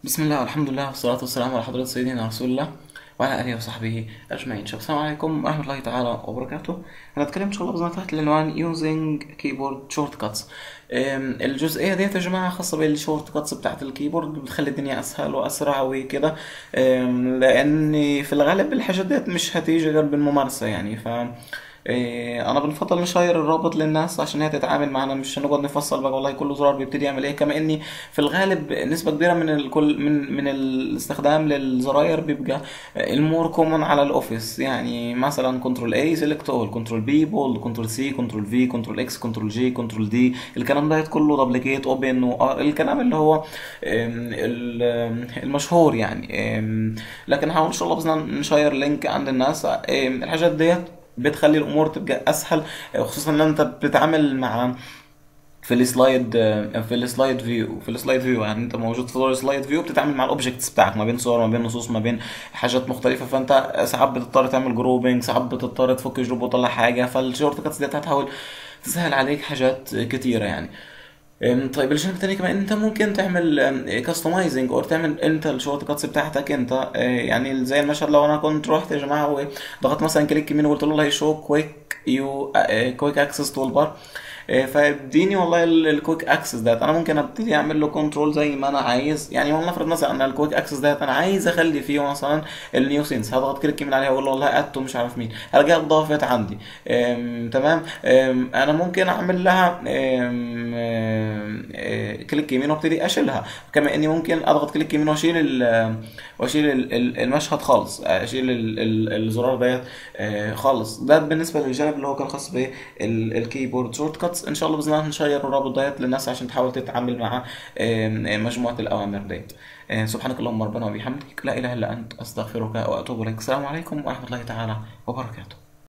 بسم الله والحمد لله والصلاة والسلام على حضرة سيدنا رسول الله وعلى آله وصحبه أجمعين شباب السلام عليكم ورحمة الله تعالى وبركاته هنتكلم إن شاء الله بإذن الله تحت العنوان using keyboard shortcuts أم، الجزئية ديت يا جماعة خاصة بالشورت كاتس بتاعت الكيبورد بتخلي الدنيا أسهل وأسرع وكده أم، لأن في الغالب الحاجات ديت مش هتيجي غير بالممارسة يعني ف إيه، انا بنفضل نشير الرابط للناس عشان هي تتعامل معنا مش هنقعد نفصل بقى والله كل زرار بيبتدي يعمل ايه كما اني في الغالب نسبة كبيرة من الكل من من الاستخدام للزراير بيبقى المور كومن على الاوفيس يعني مثلا كنترول اي سيلكت اول كنترول بي بولد كنترول سي كنترول في كنترول اكس كنترول جي كنترول دي الكلام ده كله دبليكيت اوبن الكلام اللي هو أم، ال- المشهور يعني أم، لكن هحاول ان شاء الله باذن الله نشير لينك عند الناس أم، الحاجات ديت بتخلي الامور تبقى اسهل خصوصا ان انت بتتعامل مع في السلايد في السلايد فيو في السلايد فيو يعني انت موجود في دور السلايد فيو بتتعامل مع الاوبجكتس بتاعك ما بين صور ما بين نصوص ما بين حاجات مختلفه فانت ساعات بتضطر تعمل جروبنج ساعات بتضطر تفك جروب وتطلع حاجه فالشورت كاتس ديت هتحاول تسهل عليك حاجات كتيره يعني أم، طيب الجانب التاني كمان انت ممكن تعمل كاستمايزنج او تعمل انت الشورت كاتس بتاعتك انت آه، يعني زي المشهد لو انا كنت رحت يا جماعه وضغطت مثلا كليك يمين وقلت له والله شو كويك يو كويك اكسس تول بار فاديني والله الكويك اكسس ديت انا ممكن ابتدي اعمل له كنترول زي ما انا عايز يعني ولنفرض مثلا ان الكويك اكسس ديت انا عايز اخلي فيه مثلا النيو سينس هضغط كليك يمين عليها واقول له والله ادته مش عارف مين هلاقيها اتضافت عندي أم، تمام أم، انا ممكن اعمل لها أم، أم، أه، كليك يمين وابتدي اشيلها كما اني ممكن اضغط كليك يمين واشيل ال- واشيل ال- ال- المشهد خالص اشيل ال- ال- الزرار ديت أه، خالص ده بالنسبه للجانب اللي هو كان خاص بالكيبورد شورت كاتس ان شاء الله باذن الله نشير الرابط ديت للناس عشان تحاول تتعامل مع أم، مجموعه الاوامر ديت أه، سبحانك اللهم ربنا وبحمدك لا اله الا انت استغفرك واتوب اليك السلام عليكم ورحمه الله تعالى وبركاته